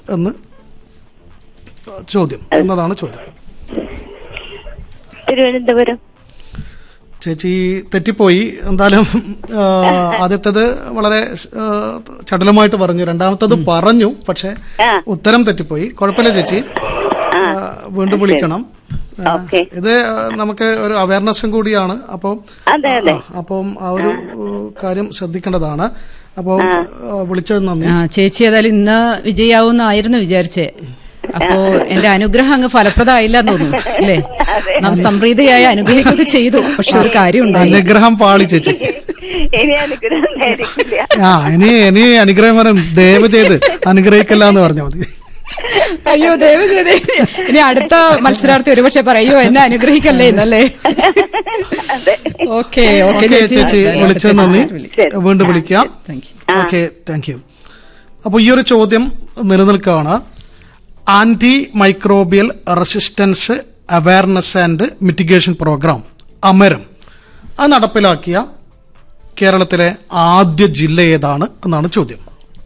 എന്ന് ചോദ്യം എന്നതാണ് ചോദ്യം തിരുവനന്തപുരം ചേച്ചി തെറ്റിപ്പോയി എന്തായാലും ആ, ആദ്യത്തേത് വളരെ ആ, ചടുലമായിട്ട് പറഞ്ഞു രണ്ടാമത്തത് പറഞ്ഞു പക്ഷെ ആ. ഉത്തരം തെറ്റിപ്പോയി കുഴപ്പമില്ല ചേച്ചി ആ, വീണ്ടും വിളിക്കണം ആ, ഓക്കെ. ഇത് ആ, നമുക്ക് ഒരു അവയർനെസ്സും കൂടിയാണ് അപ്പോൾ അതെ അതെ അപ്പം ആ ഒരു ഉ, കാര്യം ശ്രദ്ധിക്കേണ്ടതാണ് അപ്പോൾ വിളിച്ചത് നന്ദി ആ ചേച്ചി ഏതായാലും ഇന്ന് വിജയാവുന്നായിരുന്നു വിചാരിച്ചേ അപ്പോ എന്റെ അനുഗ്രഹം അങ്ങ് ഫലപ്രദമായില്ല എന്ന് തോന്നുന്നു അല്ലേ നാം സംപ്രീതയായി അനുഗ്രഹിക്കുകയൊക്കെ ചെയ്തു പക്ഷെ ഒരു കാര്യം ഉണ്ടായില്ല അനുഗ്രഹം പാളി ചേച്ചി ഇനി അനുഗ്രഹം നേരിട്ടില്ല ആ ഇനി ഇനി അനുഗ്രഹം വരും ദയവ് ചെയ്ത് അനുഗ്രഹിക്കല്ല എന്ന് പറഞ്ഞാൽ മതി അയ്യോ ദയവ് ചെയ്തേ ഇനി അടുത്ത മത്സരാർത്ഥി ഒരുപക്ഷെ പറയോ എന്നെ അനുഗ്രഹിക്കല്ലേ എന്നല്ലേ അതെ ഓക്കെ ഓക്കെ ഓക്കെ ചേച്ചി വിളിച്ചത് നന്ദി ശരി. വീണ്ടും വിളിക്കാം thank you okay thank you അപ്പോൾ ഈ ഒരു ചോദ്യം നിലനിൽക്കുകയാണ് antimicrobial resistance awareness and mitigation program അമരം അത് നടപ്പിലാക്കിയ കേരളത്തിലെ ആദ്യ ജില്ല ഏതാണ് എന്നാണ് ചോദ്യം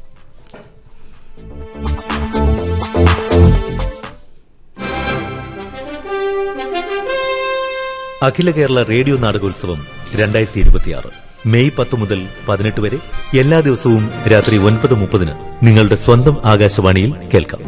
അഖില കേരള റേഡിയോ നാടകോത്സവം രണ്ടായിരത്തി ഇരുപത്തിയാറ് മെയ് പത്ത് മുതൽ പതിനെട്ട് വരെ എല്ലാ ദിവസവും രാത്രി ഒൻപത് മുപ്പതിന് നിങ്ങളുടെ സ്വന്തം ആകാശവാണിയിൽ കേൾക്കാം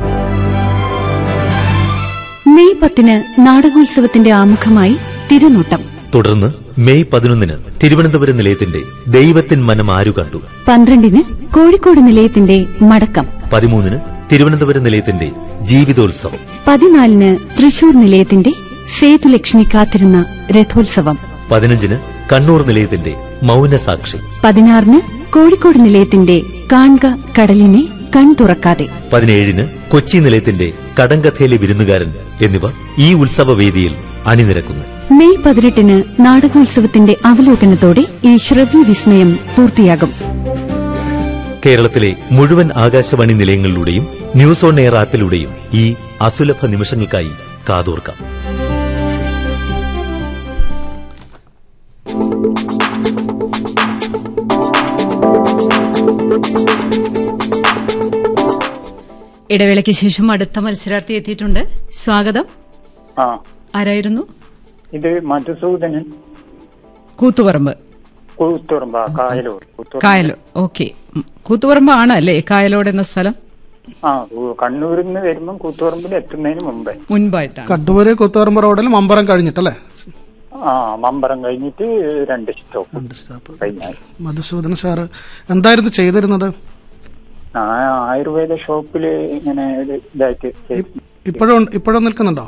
മെയ് പത്തിന് നാടകോത്സവത്തിന്റെ ആമുഖമായി തിരുനോട്ടം തുടർന്ന് മെയ് പതിനൊന്നിന് തിരുവനന്തപുരം നിലയത്തിന്റെ ദൈവത്തിൻ മനം ആരു കണ്ടു പന്ത്രണ്ടിന് കോഴിക്കോട് നിലയത്തിന്റെ മടക്കം പതിമൂന്നിന് തിരുവനന്തപുരം നിലയത്തിന്റെ ജീവിതോത്സവം പതിനാലിന് തൃശൂർ നിലയത്തിന്റെ സേതുലക്ഷ്മി കാത്തിരുന്ന രഥോത്സവം പതിനഞ്ചിന് കണ്ണൂർ നിലയത്തിന്റെ മൗനസാക്ഷി പതിനാറിന് കോഴിക്കോട് നിലയത്തിന്റെ കാൺക കടലിനെ കൺ തുറക്കാതെ പതിനേഴിന് കൊച്ചി നിലയത്തിന്റെ കടങ്കഥയിലെ വിരുന്നുകാരൻ എന്നിവ ഈ ഉത്സവവേദിയിൽ അണിനിരക്കുന്നു മെയ് പതിനെട്ടിന് നാടകോത്സവത്തിന്റെ അവലോകനത്തോടെ ഈ ശ്രവ്യ വിസ്മയം പൂർത്തിയാകും കേരളത്തിലെ മുഴുവൻ ആകാശവാണി നിലയങ്ങളിലൂടെയും ന്യൂസ് ഓൺ എയർ ആപ്പിലൂടെയും ഈ അസുലഭ നിമിഷങ്ങൾക്കായി കാതോർക്കാം ഇടവേളയ്ക്ക് ശേഷം അടുത്ത മത്സരാർത്ഥി എത്തിയിട്ടുണ്ട് സ്വാഗതം ആ ആരായിരുന്നു ഇത് മധുസൂദനൻ കൂത്തുപറമ്പ് കൂത്തുറമ്പ കായലൂർ കൂത്തുറമ്പ്. കായലോ ഓക്കെ കൂത്തുപറമ്പ് ആണ് അല്ലേ കായലോട് എന്ന സ്ഥലം ആ കൂ- കണ്ണൂരിൽ നിന്ന് വരുമ്പം കൂത്തുപറമ്പിൽ എത്തുന്നതിന് മുമ്പേ മുൻപായിട്ടാണ് കഡ്ഡൂര് കൊത്തുപറമ്പ് റോഡിൽ മമ്പറം കഴിഞ്ഞിട്ടല്ലേ ആ മമ്പറം കഴിഞ്ഞിട്ട് രണ്ട് സ്റ്റോപ്പ് രണ്ട് സ്റ്റോപ്പ് കഴിഞ്ഞാൽ മധുസൂദൻ സാറ് എന്തായിരുന്നു ചെയ്തിരുന്നത് ആ ആയുർവേദ ഷോപ്പില് ഇങ്ങനെ ഒരു ഇതായിട്ട് ചെയ്തു. ഇപ്പോഴും ഇപ്പോഴും നിൽക്കുന്നുണ്ടോ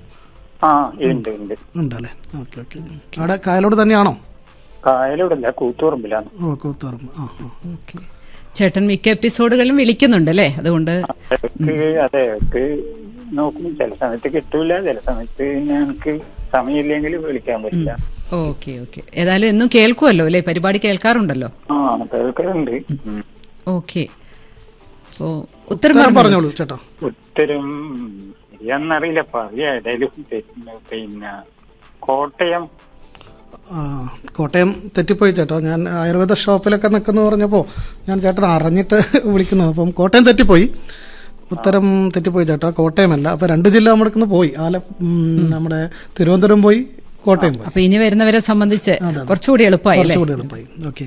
ആ ഉണ്ട് ഉണ്ട് ഉണ്ടല്ലേ ഓക്കെ ഓക്കെ അവിടെ കായലോട് തന്നെയാണോ കായലൂടല്ല കൂത്തുപറമ്പിലാണ് ഓ കൂത്തുപറമ്പ് ആ ആ ഓക്കെ ചേട്ടൻ മിക്ക എപ്പിസോഡുകളിലും വിളിക്കുന്നുണ്ട് അല്ലേ അതുകൊണ്ട് അവർക്ക് അതെ അവർക്ക് നോക്കും ചില സമയത്ത് കിട്ടൂല ചില സമയത്ത് പിന്നെ എനിക്ക് സമയമില്ലെങ്കിൽ വിളിക്കാൻ പറ്റില്ല ഓക്കെ ഓക്കെ ഏതായാലും എന്നും കേൾക്കുമല്ലോ അല്ലേ പരിപാടി കേൾക്കാറുണ്ടല്ലോ ആ കേൾക്കലുണ്ട് ഉം. ഓക്കെ ഓ ഉത്തരം ഉത്തരം പറഞ്ഞോളൂ പറഞ്ഞോളൂ ചേട്ടാ ഉത്തരം ശരിയാന്നറിയില്ല പറയാ ഏതായാലും പിന്നെ- പിന്നെ കോട്ടയം ആ, കോട്ടയം തെറ്റിപ്പോയി ചേട്ടാ ഞാൻ ആയുർവേദ ഷോപ്പിലൊക്കെ നിൽക്കുന്നു പറഞ്ഞപ്പോൾ ഞാൻ ചേട്ടൻ അറിഞ്ഞിട്ട് വിളിക്കുന്നു അപ്പം കോട്ടയം തെറ്റിപ്പോയി ഉത്തരം തെറ്റിപ്പോയി ചേട്ടാ കോട്ടയമല്ല അപ്പൊ രണ്ട് ജില്ല നമ്മുടെ പോയി ആല ഉം, നമ്മുടെ തിരുവനന്തപുരം പോയി കോട്ടയം പോയി അപ്പൊ ഇനി വരുന്നവരെ സംബന്ധിച്ച് അതെ, അതെ. കുറച്ചുകൂടി എളുപ്പമായി അല്ലേ കുറച്ചുകൂടി എളുപ്പമായി ഓക്കെ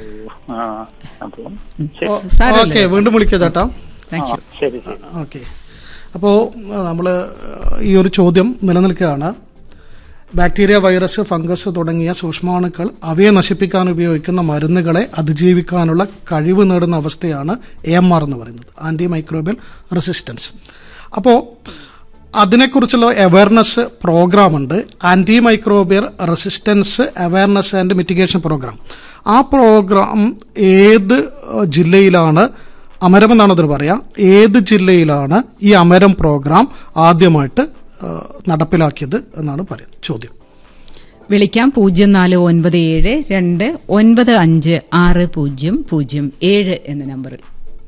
ആ അപ്പം ശരി സാരമില്ല. ഓക്കെ വീണ്ടും വിളിക്കുക ചേട്ടാ താങ്ക് ആ, യു ശരി ശരി ഓക്കെ അപ്പോൾ നമ്മൾ ഈ ഒരു ചോദ്യം നിലനിൽക്കുകയാണ് ബാക്ടീരിയ വൈറസ് ഫംഗസ് തുടങ്ങിയ സൂക്ഷ്മാണുക്കൾ അവയെ നശിപ്പിക്കാൻ ഉപയോഗിക്കുന്ന മരുന്നുകളെ അതിജീവിക്കാനുള്ള കഴിവ് നേടുന്ന അവസ്ഥയാണ് എ എം ആർ എന്ന് പറയുന്നത് ആന്റി മൈക്രോബിയൽ റെസിസ്റ്റൻസ് അപ്പോൾ അതിനെക്കുറിച്ചുള്ള അവയർനെസ് പ്രോഗ്രാം ഉണ്ട് antimicrobial resistance awareness and mitigation program ആ പ്രോഗ്രാം ഏത് ഏഹ്, ജില്ലയിലാണ് അമരം എന്നാണ് അതിന് പറയാ ഏത് ജില്ലയിലാണ് ഈ അമരം പ്രോഗ്രാം ആദ്യമായിട്ട് ഏഹ്, നടപ്പിലാക്കിയത് എന്നാണ് പറയാം ചോദ്യം വിളിക്കാം പൂജ്യം നാല് ഒൻപത് ഏഴ് രണ്ട് ഒൻപത് അഞ്ച് ആറ് പൂജ്യം പൂജ്യം ഏഴ് എന്ന നമ്പറിൽ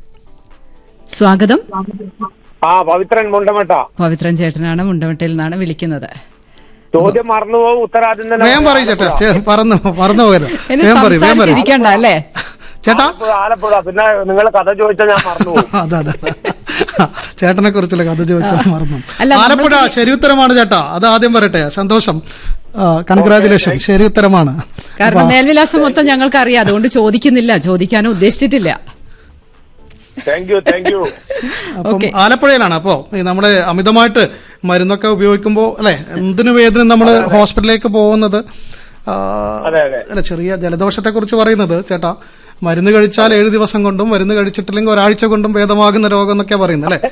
സ്വാഗതം ആ പവിത്രൻ മുണ്ടമട്ട പവിത്രൻ ചേട്ടനാണ് മുണ്ടമട്ടയിൽ നിന്നാണ് വിളിക്കുന്നത് ചോദ്യം മറന്നുപോകും ഉത്തരാദ്യം തന്നെ വേഗം പറയും ചേട്ടാ ചേ- പറന്നു പറന്നു പോകരുത് എന്നെ വേഗം പറയും വേഗം പറയും സംസാരിച്ചിരിക്കണ്ട അല്ലേ ചേട്ടാ ആലപ്പുഴ ആലപ്പുഴ പിന്നെ നിങ്ങൾ കഥ ചോദിച്ചാൽ ഞാൻ മറന്നുപോകും അതെ അതെ ചേട്ടനെ കുറിച്ചുള്ള കഥ ചോദിച്ചാൽ മറന്നു അല്ല, ആലപ്പുഴ ശരി ഉത്തരമാണ് ചേട്ടാ അത് ആദ്യം പറയട്ടെ സന്തോഷം കൺഗ്രാചുലേഷൻ ശരി ഉത്തരമാണ് കാരണം മേൽവിലാസം മൊത്തം ഞങ്ങൾക്ക് അറിയാം അതുകൊണ്ട് ചോദിക്കുന്നില്ല ചോദിക്കാനും ഉദ്ദേശിച്ചിട്ടില്ല താങ്ക് യു താങ്ക് യു അപ്പം ഓക്കെ. ആലപ്പുഴയിലാണ് അപ്പോ ഈ നമ്മുടെ അമിതമായിട്ട് മരുന്നൊക്കെ ഉപയോഗിക്കുമ്പോൾ അല്ലെ എന്തിനു വേദന നമ്മൾ ഹോസ്പിറ്റലിലേക്ക് പോകുന്നത് ആ, അതെ, അതെ. അല്ല ചെറിയ ജലദോഷത്തെ കുറിച്ച് പറയുന്നത് ചേട്ടാ മരുന്ന് കഴിച്ചാൽ ഏഴ് ദിവസം കൊണ്ടും മരുന്ന് കഴിച്ചിട്ടില്ലെങ്കിൽ ഒരാഴ്ച കൊണ്ടും ഭേദമാകുന്ന രോഗം എന്നൊക്കെയാ പറയുന്നത് അല്ലെ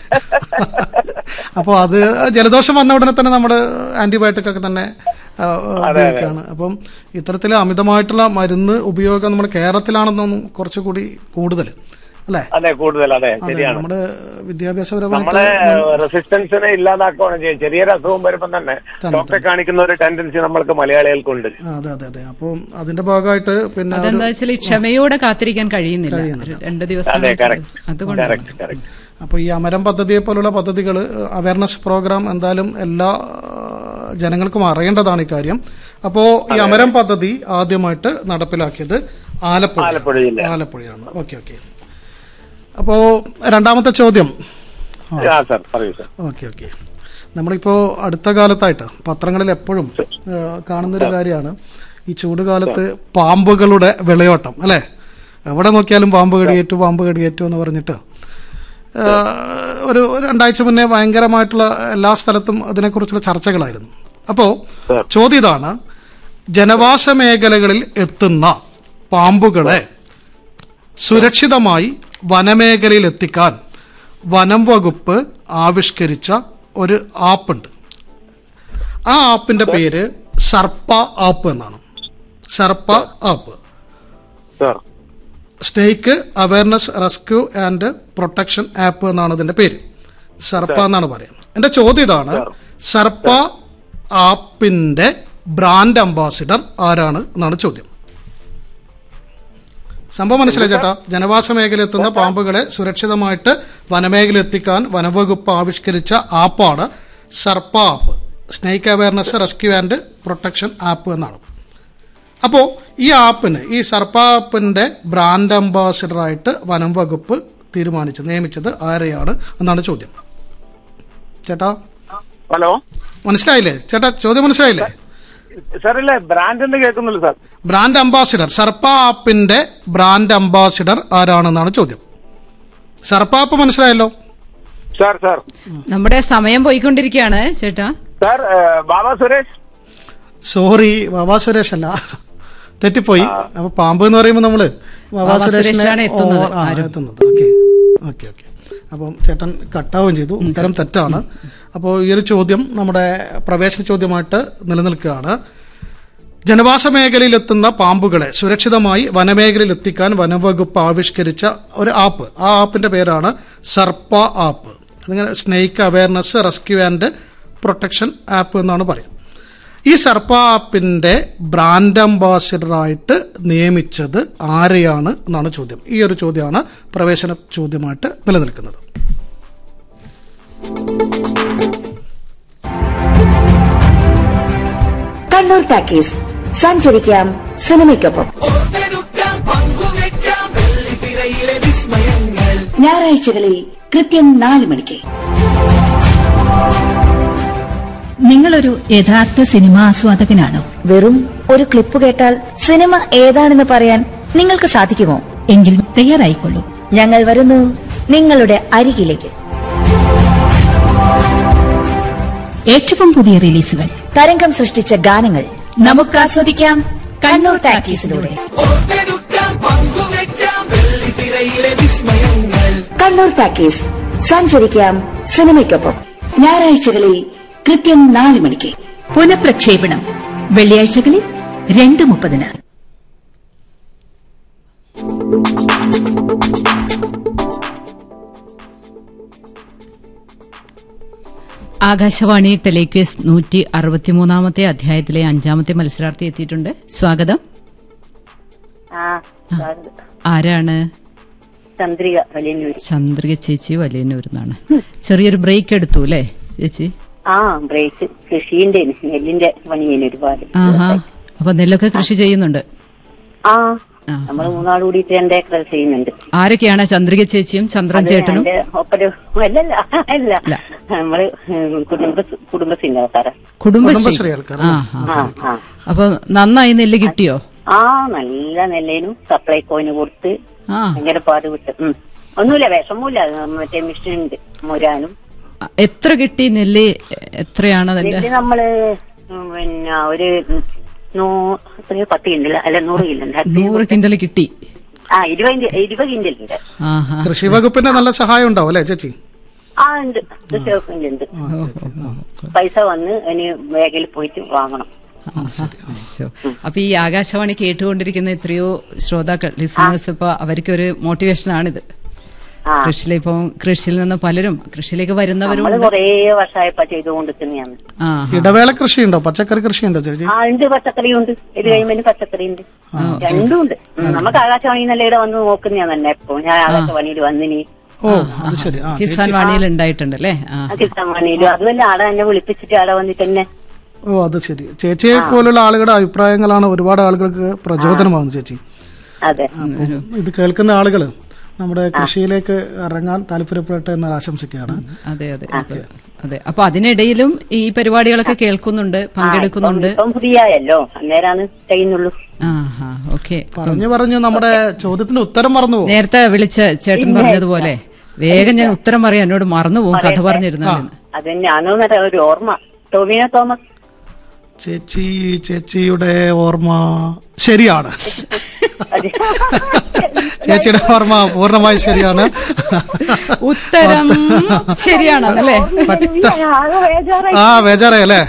അപ്പോൾ അത് ജലദോഷം വന്ന ഉടനെ തന്നെ നമ്മൾ ആന്റിബയോട്ടിക് ഒക്കെ തന്നെ ആ, ഉപയോഗിക്കുകയാണ് അപ്പം ഇത്തരത്തിൽ അമിതമായിട്ടുള്ള മരുന്ന് ഉപയോഗം നമ്മുടെ കേരളത്തിലാണെന്നൊന്നും കുറച്ചുകൂടി കൂടുതൽ അല്ലേ അതെ കൂടുതൽ അതെ അതെ ശരിയാണ് നമ്മുടെ നമ്മളെ വിദ്യാഭ്യാസപരമായിട്ട് റെസിസ്റ്റൻസിനെ ഇല്ലാതാക്കുകയാണ് ചെയ്യുന്നത് ചെറിയൊരു അസുഖം വരുമ്പോൾ തന്നെ ഡോക്ടറെ കാണിക്കുന്ന ഒരു ടെൻഡൻസി നമ്മൾക്ക് മലയാളികൾക്കുണ്ട് ആ, അതെ അതെ അതെ അപ്പം അതിന്റെ ഭാഗമായിട്ട് പിന്നെ ഒരു- അതെന്താ വെച്ചാൽ ക്ഷമയോടെ കാത്തിരിക്കാൻ കഴിയുന്നില്ല രണ്ട് ദിവസം അതെ കറക്റ്റ് അതുകൊണ്ടാണ് കറക്റ്റ് കറക്റ്റ് അപ്പോൾ ഈ അമരം പദ്ധതിയെ പോലുള്ള പദ്ധതികൾ അവയർനെസ് പ്രോഗ്രാം എന്തായാലും എല്ലാ ആ, ജനങ്ങൾക്കും അറിയേണ്ടതാണ് ഇക്കാര്യം അപ്പോൾ ഈ അമരം പദ്ധതി ആദ്യമായിട്ട് നടപ്പിലാക്കിയത് ആലപ്പുഴ ആലപ്പുഴ ജില്ല. ആലപ്പുഴയാണ് ഓക്കെ ഓക്കെ അപ്പോൾ രണ്ടാമത്തെ ചോദ്യം ആ സാർ പറയൂ സാർ ഓക്കെ ഓക്കെ നമ്മളിപ്പോ അടുത്ത കാലത്തായിട്ട് പത്രങ്ങളിൽ എപ്പോഴും ആ, കാണുന്നൊരു കാര്യമാണ് ഈ ചൂട് കാലത്ത് പാമ്പുകളുടെ വിളയോട്ടം അല്ലെ എവിടെ നോക്കിയാലും പാമ്പ് കടിയേറ്റു പാമ്പ് കടിയേറ്റു എന്ന് പറഞ്ഞിട്ട് ആ, ഒരു ഒരു രണ്ടാഴ്ച മുന്നേ ഭയങ്കരമായിട്ടുള്ള എല്ലാ സ്ഥലത്തും അതിനെക്കുറിച്ചുള്ള ചർച്ചകളായിരുന്നു അപ്പോ ചോദ്യം ഇതാണ് ജനവാസ മേഖലകളിൽ എത്തുന്ന പാമ്പുകളെ സുരക്ഷിതമായി വനമേഖലയിൽ എത്തിക്കാൻ വനം വകുപ്പ് ആവിഷ്കരിച്ച ഒരു ആപ്പുണ്ട് ആ ആപ്പിന്റെ പേര് സർപ്പ ആപ്പ് എന്നാണ് Sarpa app sir snake awareness rescue and protection app എന്നാണ് ഇതിന്റെ പേര് സർപ്പ എന്നാണ് പറയുന്നത് എന്റെ ചോദ്യം ഇതാണ് സർപ്പ ആപ്പിന്റെ ബ്രാൻഡ് അംബാസിഡർ ആരാണ് എന്നാണ് ചോദ്യം സംഭവം മനസ്സിലായി ചേട്ടാ ജനവാസ മേഖലയിൽ എത്തുന്ന പാമ്പുകളെ സുരക്ഷിതമായിട്ട് വനമേഖല എത്തിക്കാൻ വനവകുപ്പ് ആവിഷ്കരിച്ച ആപ്പാണ് Sarpa app snake awareness rescue and protection app എന്നാണ് അപ്പോൾ ഈ ആപ്പിന് ഈ സർപ്പ ആപ്പിന്റെ ബ്രാൻഡ് അംബാസിഡറായിട്ട് വനം വകുപ്പ് തീരുമാനിച്ചത് നിയമിച്ചത് ആരെയാണ് എന്നാണ് ചോദ്യം ചേട്ടാ ഹലോ മനസ്സിലായില്ലേ ചേട്ടാ ചോദ്യം മനസ്സിലായില്ലേ സാർ ഇല്ലേ ബ്രാൻഡ് എന്ന് കേൾക്കുന്നുള്ളൂ സാർ ബ്രാൻഡ് അംബാസിഡർ സർപ്പ ആപ്പിന്റെ ബ്രാൻഡ് അംബാസിഡർ ആരാണെന്നാണ് ചോദ്യം സർപ്പ ആപ്പ് മനസ്സിലായല്ലോ സാർ സാർ നമ്മുടെ സമയം പോയിക്കൊണ്ടിരിക്കുകയാണ് ചേട്ടാ സാർ ബാബ സുരേഷ് സോറി ബാബാ സുരേഷ് അല്ല തെറ്റിപ്പോയി അപ്പൊ പാമ്പ് എന്ന് പറയുമ്പോൾ നമ്മള് ബാബാ ബാബാ സുരേഷിനെ സുരേഷിലാണ് എത്തുന്നത്, ഓ- ആ, ആരും. എത്തുന്നത് ഓക്കെ ഓക്കെ ഓക്കെ അപ്പം ചേട്ടൻ കട്ടാവുകയും ചെയ്തു ഉത്തരം തെറ്റാണ് അപ്പോൾ ഈ ഒരു ചോദ്യം നമ്മുടെ പ്രവേശന ചോദ്യമായിട്ട് നിലനിൽക്കുകയാണ് ജനവാസ മേഖലയിൽ എത്തുന്ന പാമ്പുകളെ സുരക്ഷിതമായി വനമേഖലയിൽ എത്തിക്കാൻ വനംവകുപ്പ് ആവിഷ്കരിച്ച ഒരു ആപ്പ് ആ ആപ്പിന്റെ പേരാണ് സർപ്പ ആപ്പ് അതിങ്ങനെ snake awareness rescue and protection app എന്നാണ് പറയുന്നത് ഈ സർപ്പ ആപ്പിന്റെ ബ്രാൻഡ് അംബാസിഡറായിട്ട് നിയമിച്ചത് ആരെയാണ് എന്നാണ് ചോദ്യം ഈ ഒരു ചോദ്യമാണ് പ്രവേശന ചോദ്യമായിട്ട് നിലനിൽക്കുന്നത് കണ്ണൂർ ടാക്കീസ് സഞ്ചരിക്കാം സിനിമയ്ക്കൊപ്പം ഞായറാഴ്ചകളിൽ കൃത്യം നാല് മണിക്ക് നിങ്ങളൊരു യഥാർത്ഥ സിനിമാ ആസ്വാദകനാണോ വെറും ഒരു ക്ലിപ്പ് കേട്ടാൽ സിനിമ ഏതാണെന്ന് പറയാൻ നിങ്ങൾക്ക് സാധിക്കുമോ എങ്കിൽ തയ്യാറായിക്കൊള്ളൂ ഞങ്ങൾ വരുന്നു നിങ്ങളുടെ അരികിലേക്ക് ഏറ്റവും പുതിയ റിലീസുകൾ തരംഗം സൃഷ്ടിച്ച ഗാനങ്ങൾ നമുക്ക് ആസ്വദിക്കാം കണ്ണൂർ ടാക്കീസിലൂടെ കണ്ണൂർ ടാക്കീസ് സഞ്ചരിക്കാം സിനിമയ്ക്കൊപ്പം ഞായറാഴ്ചകളിൽ കൃത്യം നാല് മണിക്ക് പുനഃപ്രക്ഷേപണം വെള്ളിയാഴ്ചകളിൽ രണ്ട് മുപ്പതിന് ആകാശവാണി ടെലിക്വേസ് നൂറ്റി അറുപത്തിമൂന്നാമത്തെ അധ്യായത്തിലെ അഞ്ചാമത്തെ മത്സരാർത്ഥി എത്തിയിട്ടുണ്ട് സ്വാഗതം ആ ആരാണ് ചന്ദ്രിക വലിയന്നൂര് ചന്ദ്രിക ചേച്ചി വലിയന്നൂരിന്നാണ് ചെറിയൊരു ബ്രേക്ക് എടുത്തു അല്ലേ ചേച്ചി ആ ബ്രേക്ക് കൃഷിന്റെ നെല്ലിന്റെ പണി ചെയ്യുന്നു ഒരുപാട് ആഹാ അപ്പൊ നെല്ലൊക്കെ കൃഷി ചെയ്യുന്നുണ്ട് ആ ആ. നമ്മൾ മൂന്നാൾ കൂടിയിട്ട് രണ്ട് ഏക്കർ ചെയ്യുന്നുണ്ട് ആരൊക്കെയാണ് ചന്ദ്രിക ചേച്ചിയും ചന്ദ്രൻ അത് ചേട്ടനും എന്റെ ഒപ്പര അല്ലല്ല അല്ല നമ്മള് ഉം, കുടുംബ കുടുംബശ്രീന്റെ ആൾക്കാരാ കുടുംബശ്രീ കുടുംബശ്രീ ആൾക്കാർ ആ ആ ആ ആ അപ്പൊ നന്നായി നെല്ല് കിട്ടിയോ ആ നല്ല നെല്ലേനും സപ്ലൈകോയിന് കൊടുത്ത് ആ ഭയങ്കര പാട് വിട്ട് ഉം. ഒന്നുമില്ല വിഷമമില്ല മറ്റേ മിഷൻ ഉണ്ട് മുരാനും എത്ര കിട്ടി നെല്ല് എത്രയാണ് അതിന്റെ നെല്ല് നമ്മള് ഉം, പിന്നെ ഒരു നൂ എത്രയോ പത്ത് കിണ്ടില്ല അല്ല നൂറ് കിണ്ടുണ്ട് നൂറ് കിൻഡൽ കിട്ടി ആ ഇരുപത് ഇരുപത് കിണ്ടിലുണ്ട് ആഹാ കൃഷി വകുപ്പിന്റെ നല്ല സഹായം ഉണ്ടാവും അല്ലേ ചേച്ചി ആ ഉണ്ട് ഉണ്ട് പൈസ വന്ന് ഇനി വേഗയിൽ പോയിട്ട് വാങ്ങണം ആഹാ. ശോ. അപ്പൊ ഈ ആകാശവാണി കേട്ടുകൊണ്ടിരിക്കുന്ന എത്രയോ ശ്രോതാക്കൾ ലിസണേഴ്സ് ഇപ്പൊ അവർക്കൊരു മോട്ടിവേഷൻ ആണിത് ആ കൃഷിയിലെ ഇപ്പം കൃഷിയിൽ നിന്ന് പലരും കൃഷിയിലേക്ക് വരുന്നവരും നമ്മള് ഉണ്ട് കൊറേ വർഷമായപ്പോ ചെയ്തുകൊണ്ടിരിക്കുന്നതാണ് ആ ഇടവേള കൃഷിയുണ്ടോ പച്ചക്കറി കൃഷിയുണ്ടോ ചേച്ചി ആ ഉണ്ട് പച്ചക്കറി ഉണ്ട് ഇത് കഴിയുമ്പോൾ പച്ചക്കറി ഉണ്ട് രണ്ടും ഉണ്ട് ഉം, നമുക്ക് ആകാശവാണി നല്ല ഇവിടെ വന്ന് നോക്കുന്നതാണ് തന്നെ എപ്പോ ഞാൻ ആകാശവാണിയിൽ വന്നിനി ഓ അത് ശരി ആ കിസാൻ വാണിയിൽ ഉണ്ടായിട്ടുണ്ട് അല്ലേ ആ ആ കിട്ടാൻ അതുമല്ല ആടെ എന്നെ വിളിപ്പിച്ചിട്ട് ആടെ വന്നിട്ട് തന്നെ ഓ അത് ശരി ചേച്ചിയെ പോലുള്ള ആളുകളുടെ അഭിപ്രായങ്ങളാണ് ഒരുപാട് ആളുകൾക്ക് പ്രചോദനമാകുന്നത് ചേച്ചി അതെ അപ്പം ഇത് കേൾക്കുന്ന ആളുകൾ നമ്മുടെ കൃഷിയിലേക്ക് ഇറങ്ങാൻ താല്പര്യപ്പെടട്ടെ എന്ന് ആശംസിക്കുകയാണ് അതെ അതെ അതെ അതെ അപ്പൊ അതിനിടയിലും ഈ പരിപാടികളൊക്കെ കേൾക്കുന്നുണ്ട് പങ്കെടുക്കുന്നുണ്ട് ഇപ്പം ഫ്രീ ആയല്ലോ അന്നേരാണ് ചെയ്യുന്നുള്ളൂ ആഹാ ഓക്കെ പറഞ്ഞു പറഞ്ഞു നമ്മുടെ ചോദ്യത്തിന്റെ ഉത്തരം മറന്നു പോകും നേരത്തെ വിളിച്ച ചേട്ടൻ പറഞ്ഞതുപോലെ വേഗം ഞാൻ ഉത്തരം പറയാൻ എന്നോട് മറന്നു പോകും കഥ പറഞ്ഞിരുന്നാലും അതന്നെയാണോ എന്നൊരു ഒരു ഓർമ്മ ടോവിനോ തോമസ് ചേച്ചി ചേച്ചിയുടെ ഓർമ്മ ശരിയാണ് അതെ. ചേച്ചിയുടെ ഓർമ്മ പൂർണ്ണമായി ശരിയാണ് ഉത്തരം ശരിയാണല്ലേ ആകെ ബേജാറായി. ആ ബേജാറായി അല്ലേ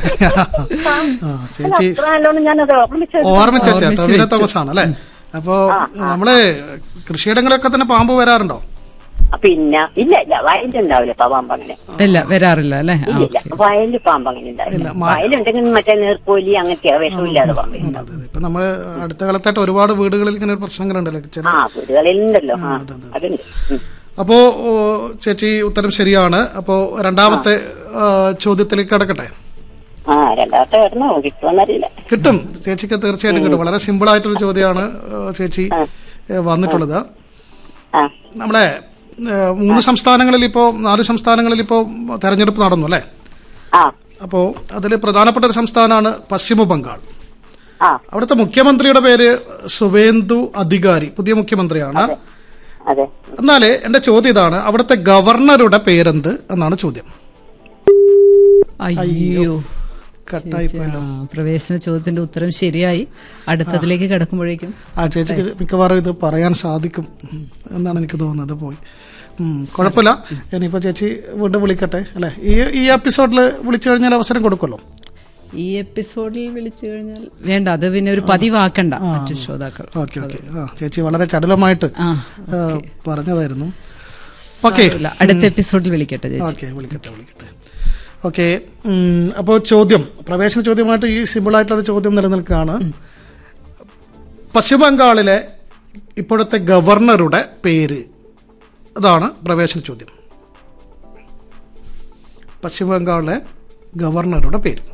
ആ ചേച്ചി അത്ര നല്ലോണം ഞാനത് ഓർമ്മിച്ചു ഓർമ്മിച്ച ചേട്ടാ ടോവിനോ തോമസ് ആണ് അല്ലേ അപ്പോ നമ്മള് കൃഷിയിടങ്ങളൊക്കെ തന്നെ പാമ്പ് വരാറുണ്ടോ പിന്നെ ഇല്ല ഇല്ല വയലുണ്ടാവില്ല പാമ്പ് അങ്ങനെ ഇല്ല വരാറില്ല അല്ലേ ആ, ഇല്ല ഓക്കേ. വയലിൽ പാമ്പ് അങ്ങനെ ഉണ്ടാവില്ല വയലുണ്ടെങ്കിൽ മറ്റേ നീർക്കോലി അങ്ങനത്തെ വിഷമില്ലാതെ പാമ്പ് അതെ അതെ ഇപ്പൊ നമ്മള് അടുത്ത കാലത്തായിട്ട് ഒരുപാട് വീടുകളിൽ ഇങ്ങനെ ഒരു പ്രശ്നങ്ങളുണ്ടല്ലോ ചില ആ വീടുകളിലുണ്ടല്ലോ ആ അതുണ്ട് ഉം. അപ്പോ ഓ, ചേച്ചി ഉത്തരം ശരിയാണ് അപ്പോ രണ്ടാമത്തെ ആ, ചോദ്യത്തിലേക്ക് കടക്കട്ടെ ആ രണ്ടാമത്തെ കിടന്നോ കിട്ടുമെന്നറിയില്ല കിട്ടും ചേച്ചിക്ക് തീർച്ചയായിട്ടും കിട്ടും വളരെ സിമ്പിൾ ആയിട്ടൊരു ചോദ്യമാണ് ആ, ചേച്ചി ഏ, വന്നിട്ടുള്ളത് ആ നമ്മളെ ഏ, മൂന്ന് സംസ്ഥാനങ്ങളിൽ ഇപ്പോ നാല് സംസ്ഥാനങ്ങളിൽ ഇപ്പോ തെരഞ്ഞെടുപ്പ് നടന്നു അല്ലേ ആ അപ്പോ അതിൽ പ്രധാനപ്പെട്ട ഒരു സംസ്ഥാനമാണ് പശ്ചിമ ബംഗാൾ ആ അവിടുത്തെ മുഖ്യമന്ത്രിയുടെ പേര് സുവേന്ദു അധികാരി പുതിയ മുഖ്യമന്ത്രിയാണ് അതെ എന്നാല് എന്റെ ചോദ്യം ഇതാണ് അവിടുത്തെ ഗവർണറുടെ പേരെന്ത് എന്നാണ് ചോദ്യം അയ്യോ കട്ടായി പോയല്ലോ ആ, പ്രവേശന ചോദ്യത്തിന്റെ ഉത്തരം ശരിയായി അടുത്തതിലേക്ക് കിടക്കുമ്പോഴേക്കും ആ ചേച്ചിക്ക് മിക്കവാറും ഇത് പറയാൻ സാധിക്കും എന്നാണ് എനിക്ക് തോന്നുന്നത് പോയി ഉം, കുഴപ്പമില്ല ഇനിയിപ്പോ ചേച്ചി വീണ്ടും വിളിക്കട്ടെ അല്ലെ ഈ ഈ എപ്പിസോഡിൽ വിളിച്ചു കഴിഞ്ഞാൽ അവസരം കൊടുക്കുമല്ലോ ഈ എപ്പിസോഡിൽ വിളിച്ചു കഴിഞ്ഞാൽ വേണ്ട അത് പിന്നെ ഒരു പതിവാക്കണ്ട മറ്റു ശ്രോതാക്കൾ ഓക്കെ ഓക്കെ ആ ചേച്ചി വളരെ ചടുലമായിട്ട് ആ ആ, പറഞ്ഞതായിരുന്നു ഓക്കെ സാരമില്ല. അടുത്ത എപ്പിസോഡിൽ വിളിക്കട്ടെ ചേച്ചി ഓക്കെ വിളിക്കട്ടെ വിളിക്കട്ടെ ഓക്കെ അപ്പോൾ ചോദ്യം പ്രവേശന ചോദ്യമായിട്ട് ഈ സിമ്പിൾ ആയിട്ടുള്ള ചോദ്യം നിലനിൽക്കുകയാണ് പശ്ചിമ ബംഗാളിലെ ഇപ്പോഴത്തെ ഗവർണറുടെ പേര് അതാണ് പ്രവേശന ചോദ്യം പശ്ചിമ ബംഗാളിലെ ഗവർണറുടെ പേര്